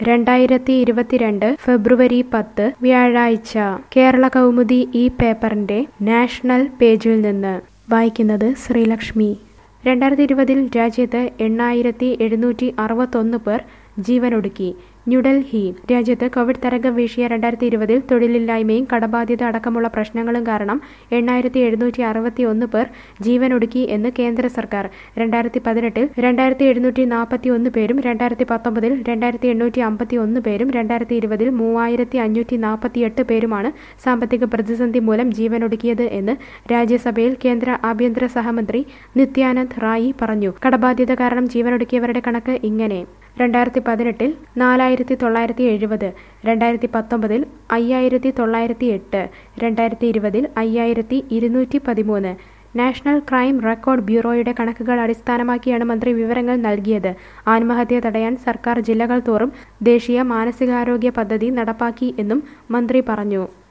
രണ്ടായിരത്തി ഇരുപത്തിരണ്ട് ഫെബ്രുവരി പത്ത് വ്യാഴാഴ്ച കേരള കൗമുദി ഈ പേപ്പറിന്റെ നാഷണൽ പേജിൽ നിന്ന് വായിക്കുന്നത് ശ്രീലക്ഷ്മി രണ്ടായിരത്തി ഇരുപതിൽ രാജ്യത്ത് എണ്ണായിരത്തി എഴുന്നൂറ്റി അറുപത്തൊന്ന് പേർ ജീവനൊടുക്കി ന്യൂഡൽഹി രാജ്യത്ത് കോവിഡ് തരംഗം വീശിയ രണ്ടായിരത്തി ഇരുപതിൽ തൊഴിലില്ലായ്മയും കടബാധ്യത അടക്കമുള്ള പ്രശ്നങ്ങളും കാരണം എണ്ണായിരത്തി എഴുന്നൂറ്റി അറുപത്തി ഒന്ന് പേർ ജീവനൊടുക്കി എന്ന് കേന്ദ്ര സർക്കാർ രണ്ടായിരത്തി പതിനെട്ടിൽ രണ്ടായിരത്തി എഴുന്നൂറ്റി നാൽപ്പത്തി ഒന്ന് പേരും രണ്ടായിരത്തി പത്തൊമ്പതിൽ രണ്ടായിരത്തി എണ്ണൂറ്റി അമ്പത്തി ഒന്ന് പേരും രണ്ടായിരത്തി ഇരുപതിൽ മൂവായിരത്തി അഞ്ഞൂറ്റി നാൽപ്പത്തി എട്ട് പേരുമാണ് സാമ്പത്തിക പ്രതിസന്ധി മൂലം ജീവനൊടുക്കിയത് എന്ന് രാജ്യസഭയിൽ കേന്ദ്ര ആഭ്യന്തര സഹമന്ത്രി നിത്യാനന്ദ് റായി പറഞ്ഞു കടബാധ്യത കാരണം ജീവനൊടുക്കിയവരുടെ കണക്ക് ഇങ്ങനെ രണ്ടായിരത്തി പതിനെട്ടിൽ നാലായിരത്തി തൊള്ളായിരത്തി എഴുപത് രണ്ടായിരത്തി പത്തൊമ്പതിൽ അയ്യായിരത്തി തൊള്ളായിരത്തി എട്ട് രണ്ടായിരത്തി ഇരുപതിൽ അയ്യായിരത്തി ഇരുന്നൂറ്റി പതിമൂന്ന് നാഷണൽ ക്രൈം റെക്കോർഡ് ബ്യൂറോയുടെ കണക്കുകൾ അടിസ്ഥാനമാക്കിയാണ് മന്ത്രി വിവരങ്ങൾ നൽകിയത് ആത്മഹത്യ തടയാൻ സർക്കാർ ജില്ലകൾ തോറും ദേശീയ മാനസികാരോഗ്യ പദ്ധതി നടപ്പാക്കി എന്നും മന്ത്രി പറഞ്ഞു